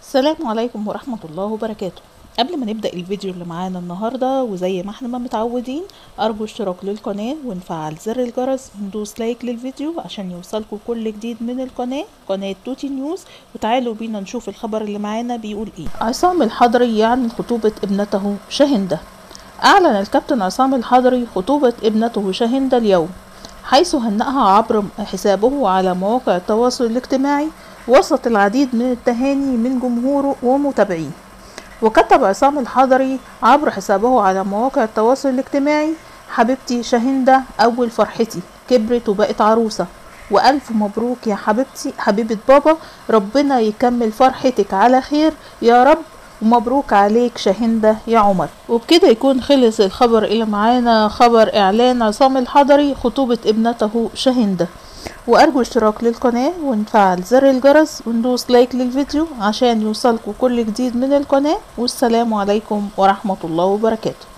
السلام عليكم ورحمة الله وبركاته قبل ما نبدأ الفيديو اللي معانا النهاردة وزي ما احنا ما متعودين أرجو اشتراك للقناة ونفعل زر الجرس وندوس لايك للفيديو عشان يوصلكوا كل جديد من القناة قناة توتي نيوز وتعالوا بينا نشوف الخبر اللي معانا بيقول ايه عصام الحضري يعلن خطوبة ابنته شاهندة أعلن الكابتن عصام الحضري خطوبة ابنته شاهندة اليوم حيث هنأها عبر حسابه على مواقع التواصل الاجتماعي وسط العديد من التهاني من جمهوره ومتابعيه وكتب عصام الحضري عبر حسابه على مواقع التواصل الاجتماعي حبيبتي شاهندة أول فرحتي كبرت وبقت عروسة وألف مبروك يا حبيبتي حبيبة بابا ربنا يكمل فرحتك على خير يا رب ومبروك عليك شاهندة يا عمر وبكده يكون خلص الخبر اللي معانا خبر إعلان عصام الحضري خطوبة ابنته شاهندة وأرجو اشتراك للقناة ونفعل زر الجرس وندوس لايك للفيديو عشان يوصلكوا كل جديد من القناة والسلام عليكم ورحمة الله وبركاته